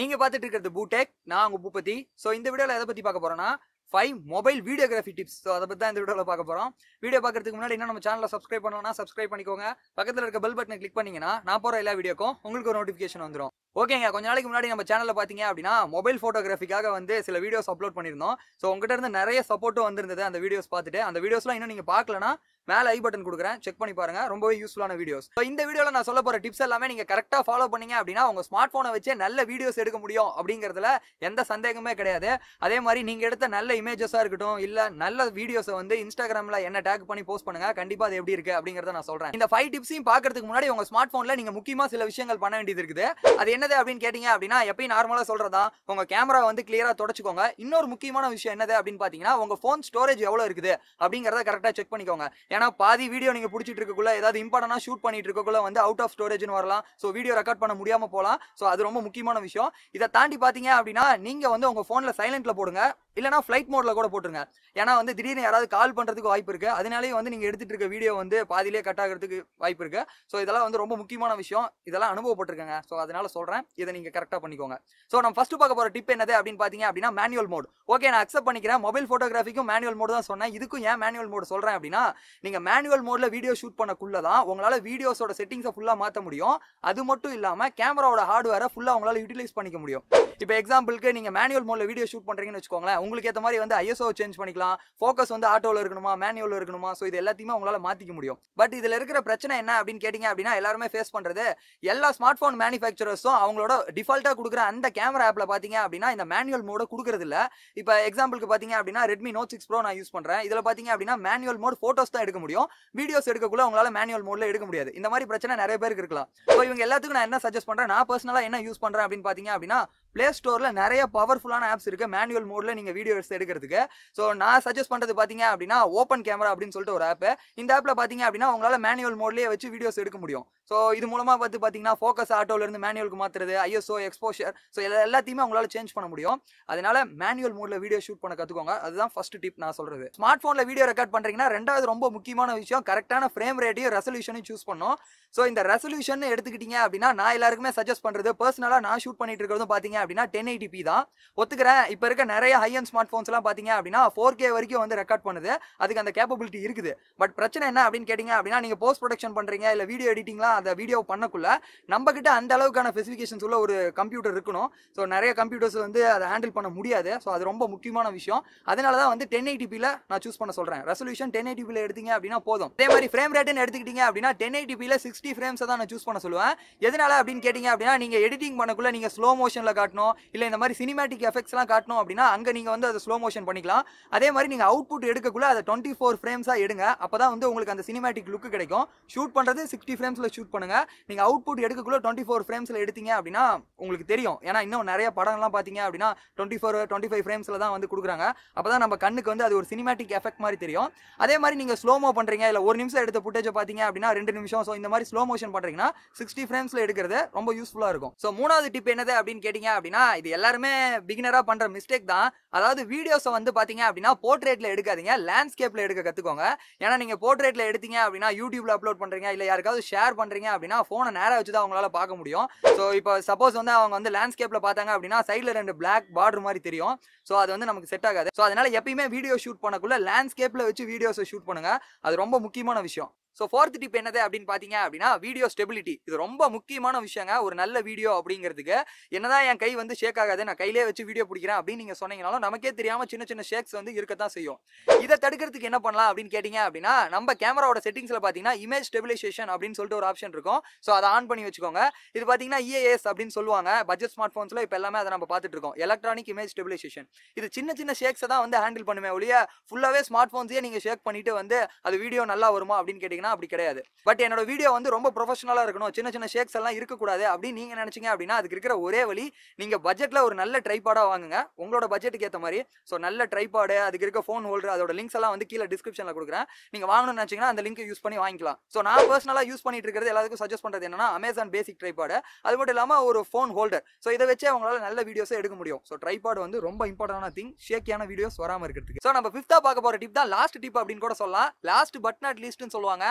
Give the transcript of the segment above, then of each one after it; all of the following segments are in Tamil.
நீங்க பார்த்துட்டு இருக்கிறது பூடெக் நான் உங்க பூபதி ஸோ இந்த வீடியோல எதை பத்தி பார்க்க போறோம்னா five mobile videography tips so அதை பத்தி தான் இந்த வீடியோல பார்க்க போறோம் வீடியோ பார்க்கறதுக்கு முன்னாடி இன்னும் நம்ம சேனலை சப்ஸ்கிரைப் பண்ணணும்னா சப்ஸ்கிரைப் பண்ணிக்கோங்க பக்கத்துல இருக்க பெல் பட்டனை கிளிக் பண்ணீங்கன்னா நான் போற எல்லா வீடியோக்கும் உங்களுக்கு ஒரு நோட்டிஃபிகேஷன் வந்துடும் ஓகேங்க கொஞ்ச நாளைக்கு முன்னாடி நம்ம சேனல்ல பாத்தீங்க அப்படின்னா மொபைல் போட்டோகிராஃபிக்காக வந்து சில வீடியோஸ் அப்லோட் பண்ணியிருந்தோம் ஸோ உங்ககிட்ட இருந்து நிறைய சப்போர்ட்டும் வந்திருந்தது அந்த வீடியோஸ் பார்த்துட்டு அந்த வீடியோஸ்லாம் இன்னும் நீங்க பார்க்கலனா மேல ஐ பட்டன் கொடுக்குறேன் செக் பண்ணி பாருங்க ரொம்பவே யூஸ்ஃபுல்லான வீடியோஸ் ஸோ இந்த வீடியோல நான் சொல்ல போற டிப்ஸ் எல்லாமே நீங்க கரெக்டா ஃபாலோ பண்ணீங்க அப்படின்னா உங்க ஸ்மார்ட் போனை வச்சே நல்ல வீடியோஸ் எடுக்க முடியும் அப்படிங்கறதுல எந்த சந்தேகமே கிடையாது அதே மாதிரி நீங்க எடுத்த நல்ல இமேஜஸா இருக்கட்டும் இல்ல நல்ல வீடியோஸை வந்து இன்ஸ்டாகிராம்ல என்ன டேக் பண்ணி போஸ்ட் பண்ணுங்க கண்டிப்பா அது எப்படி இருக்கு அப்படிங்கறத நான் சொல்றேன் இந்த ஃபைவ் டிப்ஸையும் பாக்குறதுக்கு முன்னாடி உங்க ஸ்மார்ட் போன்ல நீங்க முக்கியமா சில விஷயங்கள் பண்ண வேண்டியது இருக்குது அது என்னது அப்படின்னு கேட்டீங்க அப்படின்னா எப்பயும் நார்மலா சொல்றதா உங்க கேமரா வந்து கிளியரா தொடச்சுக்கோங்க இன்னொரு முக்கியமான விஷயம் என்னது அப்படின்னு பாத்தீங்கன்னா உங்க போன் ஸ்டோரேஜ் எவ்வளவு இருக்குது அப்படிங்கறத கரெக்டா செக் பண்ணிக்கோங்க ஏன்னா பாதி வீடியோ நீங்க பிடிச்சிட்டு இருக்கக்குள்ள ஏதாவது இம்பார்ட்டனா ஷூட் பண்ணிட்டு இருக்கக்குள்ள வந்து அவுட் ஆஃப் ஸ்டோரேஜ்னு வரலாம் ஸோ வீடியோ ரெக்கார்ட் பண்ண முடியாம போகலாம் ஸோ அது ரொம்ப முக்கியமான விஷயம் இதை தாண்டி பாத்தீங்க அப்படின்னா நீங்க வந்து உங்க போன்ல சைலண்ட்ல போடுங்க இல்லனா ஃபிளைட் மோட்ல கூட போட்டுருங்க ஏன்னா வந்து திடீர்னு யாராவது கால் பண்றதுக்கு வாய்ப்பு இருக்கு அதனாலேயே வந்து நீங்க எடுத்துட்டு இருக்க வீடியோ வந்து பாதியிலே கட் ஆகிறதுக்கு வாய்ப்பு இருக்கு ஸோ இதெல்லாம் வந்து ரொம்ப முக்கியமான விஷயம் இதெல்லாம் அனுபவப்பட்டிருக்கேங்க ஸோ அதனால சொல்றேன் இதை நீங்க கரெக்டா பண்ணிக்கோங்க ஸோ நம்ம ஃபர்ஸ்ட் பார்க்க போற டிப் என்னது அப்படின்னு பாத்தீங்க அப்படின்னா மேனுவல் மோட் ஓகே நான் அக்செப்ட் பண்ணிக்கிறேன் மொபைல் போட்டோகிராஃபிக்கும் மேனுவல் மோட் தான் சொன்னேன் இதுக்கும் ஏன் மேனுவல் மோட் சொல்றேன் அப்படின்னா நீங்க மேனுவல் மோட்ல வீடியோ ஷூட் பண்ணக்குள்ள தான் உங்களால வீடியோஸோட செட்டிங்ஸை ஃபுல்லா மாத்த முடியும் அது மட்டும் இல்லாம கேமராவோட ஹார்ட்வேரை ஃபுல்லா உங்களால யூட்டிலைஸ் பண்ணிக்க முடியும் இப்போ எக்ஸாம்பிளுக்கு நீங்க மேனுவல் மோட்ல வீடியோ ஷூட் பண்றீங்கன்னு வச்சுக்கோங்களேன் உங்களுக்கு ஏற்ற மாதிரி வந்து ஐஎஸ்ஓ சேஞ்ச் பண்ணிக்கலாம் ஃபோக்கஸ் வந்து ஆட்டோல இருக்கணுமா மேனுவல் இருக்கணுமா ஸோ இது எல்லாத்தையுமே உங்களால மாத்திக்க முடியும் பட் இதுல இருக்கிற பிரச்சனை என்ன அப்படின்னு கேட்டீங்க அப்படின்னா எல்லாருமே ஃபேஸ் பண்றது எல்லா ஸ்மார்ட் போன் மேனுஃபேக்சரர்ஸும் அவங்களோட டிஃபால்ட்டா கொடுக்குற அந்த கேமரா ஆப்ல பாத்தீங்க அப்படின்னா இந்த மேனுவல் மோட கொடுக்கறது இல்ல இப்போ எக்ஸாம்பிளுக்கு பாத்தீங்க அப்படின்னா ரெட்மி நோட் சிக்ஸ் ப்ரோ நான் யூஸ் பண்றேன் இதுல பாத்தீங்க அப்படின்னா மேனுவல் மோட் போட்டோஸ் தான் எடுக்க முடியும் வீடியோஸ் எடுக்கக்குள்ள உங்களால மேனுவல் மோட்ல எடுக்க முடியாது இந்த மாதிரி பிரச்சனை நிறைய பேருக்கு இருக்கலாம் ஸோ இவங்க எல்லாத்துக்கும் நான் என்ன சஜஸ்ட் பண்றேன் நான் பர்சனலா என்ன யூஸ் பண்றேன் அப்படின்னு பாத்தீங்க அப்படின்னா பிளே ஸ்டோர்ல நிறைய பவர்ஃபுல்லான ஆப்ஸ் இருக்கு மேனுவல் மோட்ல நீங்க வீடியோ எடுத்து எடுக்கிறதுக்கு ஸோ நான் சஜஸ்ட் பண்றது பாத்தீங்க அப்படின்னா ஓப்பன் கேமரா அப்படின்னு சொல்லிட்டு ஒரு ஆப் இந்த ஆப்ல பாத்தீங்க அப்படின்னா உங்களால மேனுவல் மோட்லயே வச்சு வீடியோஸ் எடுக்க முடியும் ஸோ இது மூலமா பார்த்து பாத்தீங்கன்னா ஃபோக்கஸ் ஆட்டோல இருந்து மேனுவலுக்கு மாத்துறது ஐஎஸ்ஓ எக்ஸ்போஷர் ஸோ எல்லாத்தையுமே உங்களால சேஞ்ச் பண்ண முடியும் அதனால மேனுவல் மோட்ல வீடியோ ஷூட் பண்ண கத்துக்கோங்க அதுதான் ஃபர்ஸ்ட் டிப் நான் சொல்றது ஸ்மார்ட் போன்ல வீடியோ ரெக்கார்ட் பண்றீங்கன்னா ரெண்டாவது ரொம்ப முக்கியமான விஷயம் கரெக்டான ஃப்ரேம் ரேட்டையும் ரெசல்யூஷனையும் சூஸ் பண்ணும் ஸோ இந்த ரெசல்யூஷன் எடுத்துக்கிட்டீங்க அப்படின்னா நான் எல்லாருக்குமே சஜஸ்ட் பண்றது பர்சனலா நான் ஷூட் பண்ணிட்டு இருக்கிறதும் பாத்தீங்க அப்படின்னா டென் எயிட்டி பி தான் ஒத்துக்கிறேன் இப்போ இருக்க நிறைய ஹை அண்ட் ஸ்மார்ட் ஃபோன்ஸ் எல்லாம் பாத்தீங்க அப்படின்னா ஃபோர் கே வரைக்கும் வந்து ரெக்கார்ட் பண்ணுது அதுக்கு அந்த கேப்பபிலிட்டி இருக்குது பட் பிரச்சனை என்ன அப்படின்னு கேட்டீங்க அப்படின்னா நீங்க போஸ்ட் ப்ரொடக்ஷன் பண்றீங்க இல்ல வீடியோ எடிட்டிங்லாம் அந்த வீடியோ பண்ணக்குள்ள நம்ம கிட்ட அந்த அளவுக்கான ஸ்பெசிஃபிகேஷன்ஸ் உள்ள ஒரு கம்ப்யூட்டர் இருக்கணும் ஸோ நிறைய கம்ப்யூட்டர்ஸ் வந்து அதை ஹேண்டில் பண்ண முடியாது ஸோ அது ரொம்ப முக்கியமான விஷயம் அதனால தான் வந்து டென் எயிட்டிபியில் நான் சூஸ் பண்ண சொல்றேன் ரெசல்யூஷன் டென் எயிட்டிபியில் எடுத்தீங்க அப்படின்னா போதும் அதே மாதிரி ஃப்ரேம் ரேட்னு எடுத்துக்கிட்டீங்க அப்படின்னா டென் எயிட்டிபியில் சிக்ஸ்டி ஃப்ரேம்ஸ் தான் நான் சூஸ் பண்ண சொல்லுவேன் எதனால அப்படின்னு கேட்டீங்க அப்படின்னா நீங்க எடிட்டிங் பண்ணக்குள்ள நீங்க ஸ்லோ மோஷன்ல காட்டணும் இல்ல இந்த மாதிரி சினிமேட்டிக் எஃபெக்ட்ஸ்லாம் காட்டணும் அப்படின்னா அங்க நீங்க வந்து அதை ஸ்லோ மோஷன் பண்ணிக்கலாம் அதே மாதிரி நீங்க அவுட்புட் எடுக்கக்குள்ள அதை டுவெண்ட்டி ஃபோர் ஃப்ரேம்ஸா எடுங்க அப்பதான் வந்து உங்களுக்கு அந்த சினிமேட்டிக் லுக் கிடைக்கும் ஷூட் பண்றது சிக்ஸ்டி ஃப்ரேம்ஸ்ல ஷூட் பண்ணுங்க நீங்க அவுட்புட் எடுக்கக்குள்ள டுவெண்ட்டி ஃபோர் ஃப்ரேம்ஸ்ல எடுத்தீங்க அப்படின்னா உங்களுக்கு தெரியும் ஏன்னா இன்னும் நிறைய படம்லாம் பாத்தீங்க அப்படின்னா டுவெண்ட்டி ஃபோர் டுவெண்ட்டி ஃபைவ் ஃப்ரேம்ஸ்ல தான் வந்து கொடுக்குறாங்க அப்பதான் நம்ம கண்ணுக்கு வந்து அது ஒரு சினிமேட்டிக் எஃபெக்ட் மாதிரி தெரியும் அதே மாதிரி நீங்க ஸ்லோமோ பண்றீங்க இல்ல ஒரு நிமிஷம் எடுத்த ஃபுட்டேஜ் பாத்தீங்க அப்படின்னா ரெண்டு நிமிஷம் ஸோ இந்த மாதிரி ஸ்லோ மோஷன் பண்றீங்கன்னா சிக்ஸ்டி ஃப்ரேம்ஸ்ல எடுக்கிறது ரொம்ப யூஸ்ஃபுல்லா இருக்கும் ஸோ மூணாவது டிப் என்னது அப்படின்னு கேட்டீங்க அப்படின்னா இது எல்லாருமே பிகினரா பண்ற மிஸ்டேக் தான் அதாவது வீடியோஸை வந்து பாத்தீங்க அப்படின்னா போர்ட்ரேட்ல எடுக்காதீங்க லேண்ட்ஸ்கேப்ல எடுக்க கத்துக்கோங்க ஏன்னா நீங்க போர்ட்ரேட்ல எடுத்தீங்க அப்படின்னா யூடியூப்ல அப்லோட் பண்றீங்க இல்ல யாருக்காவது ஷேர் பண்றீங்க அப்படின்னா போனை நேரா வச்சு தான் அவங்களால பார்க்க முடியும் ஸோ இப்போ சப்போஸ் வந்து அவங்க வந்து லேண்ட்ஸ்கேப்ல பார்த்தாங்க அப்படின்னா சைட்ல ரெண்டு பிளாக் பார்டர் மாதிரி தெரியும் ஸோ அது வந்து நமக்கு செட் ஆகாது ஸோ அதனால எப்பயுமே வீடியோ ஷூட் பண்ணக்குள்ள லேண்ட்ஸ்கேப்ல வச்சு வீடியோஸை ஷூட் பண்ணுங்க அது ரொம்ப முக்கியமான விஷயம் ஸோ ஃபோர்த் டிப் என்னது அப்படின்னு பார்த்தீங்க அப்படின்னா வீடியோ ஸ்டெபிலிட்டி இது ரொம்ப முக்கியமான விஷயங்க ஒரு நல்ல வீடியோ அப்படிங்கிறதுக்கு என்னதான் என் கை வந்து ஷேக் ஆகாது நான் கையிலே வச்சு வீடியோ பிடிக்கிறேன் அப்படின்னு நீங்கள் சொன்னீங்கனாலும் நமக்கே தெரியாம சின்ன சின்ன ஷேக்ஸ் வந்து இருக்கத்தான் செய்யும் இதை தடுக்கிறதுக்கு என்ன பண்ணலாம் அப்படின்னு கேட்டிங்க அப்படின்னா நம்ம கேமராவோட செட்டிங்ஸில் பார்த்தீங்கன்னா இமேஜ் ஸ்டெபிலைசேஷன் அப்படின்னு சொல்லிட்டு ஒரு ஆப்ஷன் இருக்கும் ஸோ அதை ஆன் பண்ணி வச்சுக்கோங்க இது பார்த்தீங்கன்னா இஏஎஸ் அப்படின்னு சொல்லுவாங்க பட்ஜெட் ஸ்மார்ட் ஃபோன்ஸில் இப்போ எல்லாமே அதை நம்ம பார்த்துட்டு இருக்கோம் எலக்ட்ரானிக் இமேஜ் ஸ்டெபிலைசேஷன் இது சின்ன சின்ன ஷேக்ஸை தான் வந்து ஹேண்டில் பண்ணுமே ஒழிய ஃபுல்லாகவே ஸ்மார்ட் ஃபோன்ஸே நீங்கள் ஷேக் பண்ணிட்டு வந்து அது வீடியோ நல்லா வருமா அப்படின்னு கேட்டிங்கன்னா அப்படி கிடையாது பட் என்னோட வீடியோ வந்து ரொம்ப ப்ரொஃபஷனலாக இருக்கணும் சின்ன சின்ன ஷேக்ஸ் எல்லாம் இருக்கக்கூடாது அப்படின்னு நீங்கள் நினச்சிங்க அப்படின்னா அதுக்கு இருக்கிற ஒரே வழி நீங்கள் பட்ஜெட்டில் ஒரு நல்ல ட்ரைபாடாக வாங்குங்க உங்களோட பட்ஜெட்டுக்கு ஏற்ற மாதிரி ஸோ நல்ல ட்ரைபாடு அதுக்கு இருக்க ஃபோன் ஹோல்டர் அதோட லிங்க்ஸ் எல்லாம் வந்து கீழே டிஸ்கிரிப்ஷனில் கொடுக்குறேன் நீங்கள் வாங்கணும்னு நினச்சிங்கன்னா அந்த லிங்க் யூஸ் பண்ணி வாங்கிக்கலாம் ஸோ நான் பர்சனலாக யூஸ் பண்ணிட்டு இருக்கிறது எல்லாத்துக்கும் சஜஸ்ட் பண்ணுறது என்னன்னா அமேசான் பேசிக் ட்ரைபாடு அது மட்டும் இல்லாமல் ஒரு ஃபோன் ஹோல்டர் ஸோ இதை வச்சே அவங்களால நல்ல வீடியோஸை எடுக்க முடியும் ஸோ ட்ரைபாடு வந்து ரொம்ப இம்பார்ட்டன்டான திங் ஷேக்கியான வீடியோஸ் வராமல் இருக்கிறதுக்கு ஸோ நம்ம ஃபிஃப்த்தா பார்க்க போகிற டிப் தான் லாஸ்ட் டிப் அப்படின்னு கூட சொல்லலாம் லாஸ்ட் பட் நாட் லீஸ்ட்னு சொல்லுவாங்க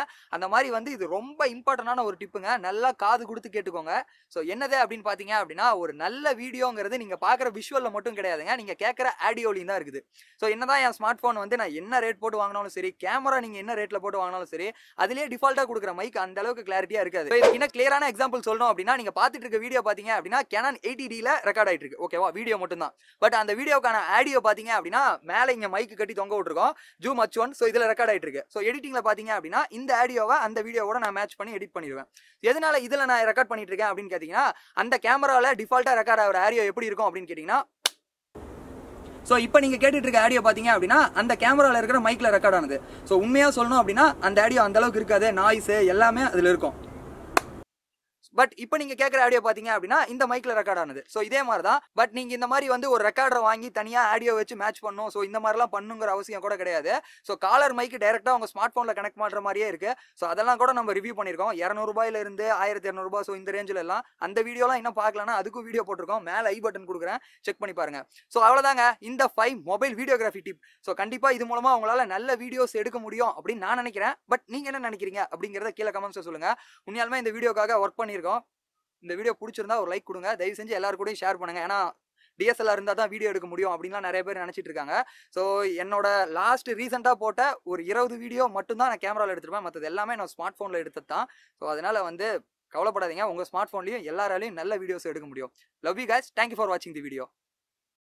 அந்த மாதிரி வந்து இது ரொம்ப இம்பார்ட்டண்டான ஒரு டிப்புங்க நல்லா காது கொடுத்து கேட்டுக்கோங்க ஸோ என்னது அப்படின்னு பார்த்தீங்க அப்படின்னா ஒரு நல்ல வீடியோங்கிறது நீங்கள் பார்க்குற விஷுவலில் மட்டும் கிடையாதுங்க நீங்கள் கேட்குற ஆடியோலையும் தான் இருக்குது ஸோ என்னதான் என் ஸ்மார்ட் ஃபோன் வந்து நான் என்ன ரேட் போட்டு வாங்கினாலும் சரி கேமரா நீங்கள் என்ன ரேட்டில் போட்டு வாங்கினாலும் சரி அதுலேயே டிஃபால்ட்டாக கொடுக்குற மைக் அந்த அளவுக்கு கிளாரிட்டியாக இருக்காது So, இதுக்கு இன்னும் கிளியரான எக்ஸாம்பிள் சொல்லணும் அப்படின்னா நீங்கள் பார்த்துட்டு இருக்க வீடியோ பார்த்தீங்க அப்படின்னா கேனான் எயிட்டி டியில் ரெக்கார்ட் ஆயிட்டு இருக்கு ஓகேவா வீடியோ மட்டும் தான் பட் அந்த வீடியோக்கான ஆடியோ பார்த்தீங்க அப்படின்னா மேலே இங்கே மைக்கு கட்டி தொங்க விட்டுருக்கோம் ஜூம் அச் ஒன் ஸோ இதில் ரெக்கார்ட் ஆயிட்டு இருக்கு ஸோ எடிட்டிங்கில் பார்த்தீங்க அப்படின்னா இந்த ஆடியோவை அந்த வீடியோவோட நான் மேட்ச் பண்ணி எடிட் பண்ணிடுவேன் எதனால இதில் நான் ரெக்கார்ட் பண்ணிட்டு இருக்கேன் அப்படின்னு கேட்டிங்கன்னா அந்த கேமராவில் டிஃபால்ட்டாக ரெக்கார்ட் ஆகிற ஆடியோ எப்படி இருக்கும் அப்படின்னு கேட்டிங்கன்னா ஸோ இப்போ நீங்கள் கேட்டுட்டு இருக்க ஆடியோ பார்த்தீங்க அப்படின்னா அந்த கேமராவில் இருக்கிற மைக்கில் ரெக்கார்ட் ஆனது ஸோ உண்மையாக சொல்லணும் அப்படின்னா அந்த ஆடியோ அந்த அளவுக்கு இருக்காது நாய்ஸு எல்லாமே அதில் இருக்கும் பட் இப்போ நீங்க கேட்குற ஆடியோ பாத்தீங்க அப்படின்னா இந்த மைக்ல ரெக்கார்ட் ஆனது ஸோ இதே மாதிரி தான் பட் நீங்க இந்த மாதிரி வந்து ஒரு ரெக்கார்டரை வாங்கி தனியா ஆடியோ வச்சு மேட்ச் பண்ணும் ஸோ இந்த மாதிரிலாம் பண்ணுங்கிற அவசியம் கூட கிடையாது ஸோ காலர் மைக்கு டைரக்டா உங்க ஸ்மார்ட் போன்ல கனெக்ட் பண்ற மாதிரியே இருக்கு ஸோ அதெல்லாம் கூட நம்ம ரிவ்யூ பண்ணிருக்கோம் இரநூறுபாயில இருந்து ஆயிரத்தி இரநூறுபா ஸோ இந்த ரேஞ்சில் எல்லாம் அந்த வீடியோலாம் இன்னும் பார்க்கலன்னா அதுக்கும் வீடியோ போட்டிருக்கோம் மேலே ஐ பட்டன் கொடுக்குறேன் செக் பண்ணி பாருங்க ஸோ அவ்வளோதாங்க இந்த five mobile videography tip so கண்டிப்பா இது மூலமா உங்களால நல்ல வீடியோஸ் எடுக்க முடியும் அப்படின்னு நான் நினைக்கிறேன் பட் நீங்க என்ன நினைக்கிறீங்க அப்படிங்கறத கீழே கமெண்ட்ஸ் சொல்லுங்க உண்மையாலுமே இந்த வீடியோக்காக ஒர்க் பண்ணியிருக்கோம் இந்த வீடியோ பிடிச்சிருந்தா ஒரு லைக் கொடுங்க தயவு செஞ்சு எல்லாரும் கூடயும் ஷேர் பண்ணுங்க ஏன்னா டிஎஸ்எல்ஆர் இருந்தால் தான் வீடியோ எடுக்க முடியும் அப்படின்லாம் நிறைய பேர் நினச்சிட்டு இருக்காங்க ஸோ என்னோட லாஸ்ட் ரீசெண்டாக போட்ட ஒரு இருபது வீடியோ மட்டும்தான் நான் கேமராவில் எடுத்திருப்பேன் மற்றது எல்லாமே நான் ஸ்மார்ட் ஃபோனில் எடுத்தது தான் ஸோ அதனால வந்து கவலைப்படாதீங்க உங்கள் ஸ்மார்ட் ஃபோன்லையும் எல்லாராலையும் நல்ல வீடியோஸ் எடுக்க முடியும் love you guys thank you for வாட்சிங் தி வீடியோ